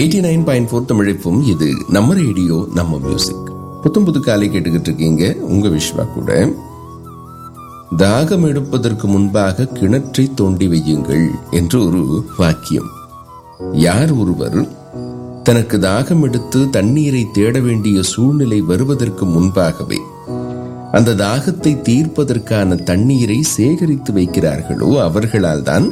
eighty nine point four தமிழிப்பும் இது நம்ம ரேடியோ நம்ம மியூசிக் புத்தம் புது காலை கேட்டுக்கிட்டு இருக்கீங்க உங்க விஸ்வா கூட தாகம் எடுப்பதற்கு முன்பாக கிணற்றை தோண்டி வையுங்கள் என்று ஒரு வாக்கியம் யார் ஒருவர் தனக்கு தாகம் எடுத்து தண்ணீரை தேட வேண்டிய சூழ்நிலை வருவதற்கு முன்பாகவே அந்த தாகத்தை தீர்ப்பதற்கான தண்ணீரை சேகரித்து வைக்கிறார்களோ அவர்களால் தான்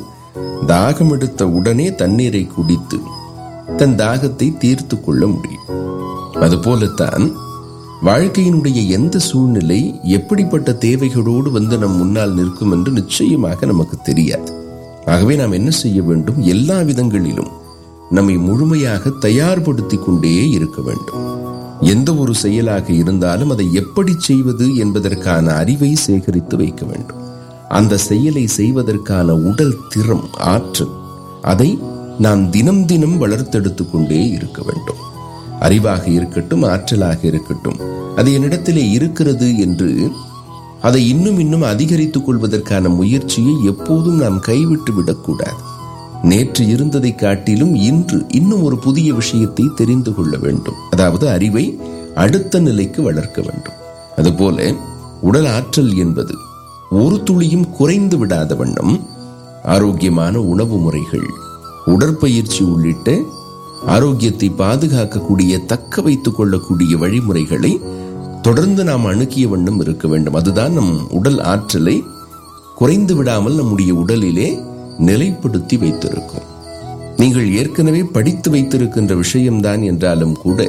தாகம் எடுத்த உடனே தண்ணீரை குடித்து தன் தாகத்தை தீர்த்து கொள்ள முடியும் அதுபோலத்தான் வாழ்க்கையினுடைய எந்த சூழ்நிலை எப்படிப்பட்ட தேவைகளோடு வந்து நம் முன்னால் நிற்கும் என்று நிச்சயமாக நமக்கு தெரியாது ஆகவே நாம் என்ன செய்ய வேண்டும் எல்லா விதங்களிலும் நம்மை முழுமையாக தயார்படுத்திக் கொண்டே இருக்க வேண்டும் எந்த ஒரு செயலாக இருந்தாலும் அதை எப்படி செய்வது என்பதற்கான அறிவை சேகரித்து வைக்க வேண்டும் அந்த செயலை செய்வதற்கான உடல் திறம் ஆற்றல் அதை நாம் தினம் தினம் வளர்த்தெடுத்துக் கொண்டே இருக்க வேண்டும் அறிவாக இருக்கட்டும் ஆற்றலாக இருக்கட்டும் அது என்னிடத்திலே இருக்கிறது என்று அதை இன்னும் இன்னும் அதிகரித்துக் கொள்வதற்கான முயற்சியை எப்போதும் நாம் கைவிட்டு விடக்கூடாது நேற்று இருந்ததை காட்டிலும் இன்று இன்னும் ஒரு புதிய விஷயத்தை தெரிந்து கொள்ள வேண்டும் அதாவது அறிவை அடுத்த நிலைக்கு வளர்க்க வேண்டும் அதுபோல உடல் ஆற்றல் என்பது ஒரு துளியும் குறைந்து விடாத வண்ணம் ஆரோக்கியமான உணவு முறைகள் உடற்பயிற்சி உள்ளிட்ட ஆரோக்கியத்தை பாதுகாக்கக்கூடிய தக்க வைத்துக் கொள்ளக்கூடிய வழிமுறைகளை தொடர்ந்து நாம் அணுகிய வண்ணம் இருக்க வேண்டும் அதுதான் நம் உடல் ஆற்றலை குறைந்து விடாமல் நம்முடைய உடலிலே நிலைப்படுத்தி வைத்திருக்கும் நீங்கள் ஏற்கனவே படித்து வைத்திருக்கின்ற விஷயம்தான் என்றாலும் கூட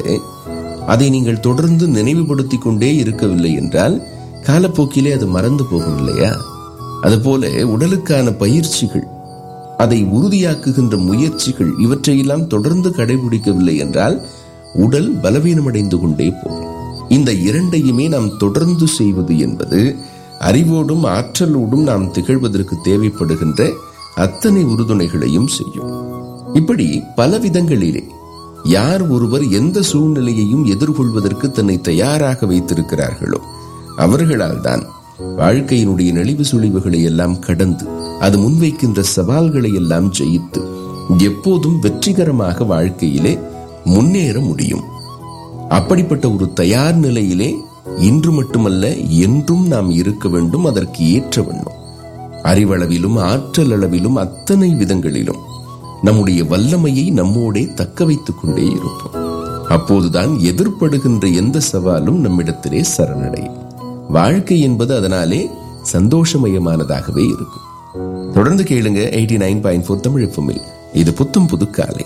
அதை நீங்கள் தொடர்ந்து நினைவுபடுத்திக் கொண்டே இருக்கவில்லை என்றால் காலப்போக்கிலே அது மறந்து போகும் இல்லையா அதுபோல உடலுக்கான பயிற்சிகள் அதை உறுதியாக்குகின்ற முயற்சிகள் இவற்றையெல்லாம் தொடர்ந்து கடைபிடிக்கவில்லை என்றால் உடல் பலவீனமடைந்து கொண்டே போகும் இந்த இரண்டையுமே நாம் தொடர்ந்து செய்வது என்பது அறிவோடும் ஆற்றலோடும் நாம் திகழ்வதற்கு தேவைப்படுகின்ற அத்தனை உறுதுணைகளையும் செய்யும் இப்படி பல விதங்களிலே யார் ஒருவர் எந்த சூழ்நிலையையும் எதிர்கொள்வதற்கு தன்னை தயாராக வைத்திருக்கிறார்களோ அவர்களால் தான் வாழ்க்கையினுடைய நெளிவு சுழிவுகளை எல்லாம் கடந்து அது முன்வைக்கின்ற சவால்களை எல்லாம் ஜெயித்து எப்போதும் வெற்றிகரமாக வாழ்க்கையிலே முன்னேற முடியும் அப்படிப்பட்ட ஒரு தயார் நிலையிலே இன்று மட்டுமல்ல என்றும் நாம் இருக்க வேண்டும் அதற்கு ஏற்ற வண்ணம் அறிவளவிலும் ஆற்றல் அளவிலும் அத்தனை விதங்களிலும் நம்முடைய வல்லமையை நம்மோடே தக்க வைத்துக் கொண்டே இருப்போம் அப்போதுதான் எதிர்ப்படுகின்ற எந்த சவாலும் நம்மிடத்திலே சரணடையும் வாழ்க்கை என்பது அதனாலே சந்தோஷமயமானதாகவே இருக்கும் தொடர்ந்து கேளுங்க eighty nine point four Tamil எஃப்எம்மில் இது புத்தம் புது காலை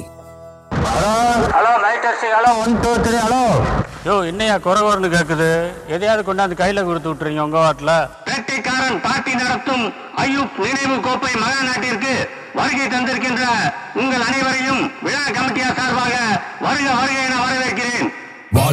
hello light testing hello one two three hello yo என்னையா குறை குறைன்னு கேட்குது எதையாவது கொண்டாந்து கையில் கொடுத்து விட்டுறீங்க உங்கள் வாட்டில் வேட்டைக்காரன் பார்ட்டி நடத்தும் ஐயூப் நினைவு கோப்பை மகா நாட்டிற்கு வருகை தந்திருக்கின்ற உங்கள் அனைவரையும் விழா கமிட்டியார் சார்பாக வருக வருக என வரவேற்கிறேன்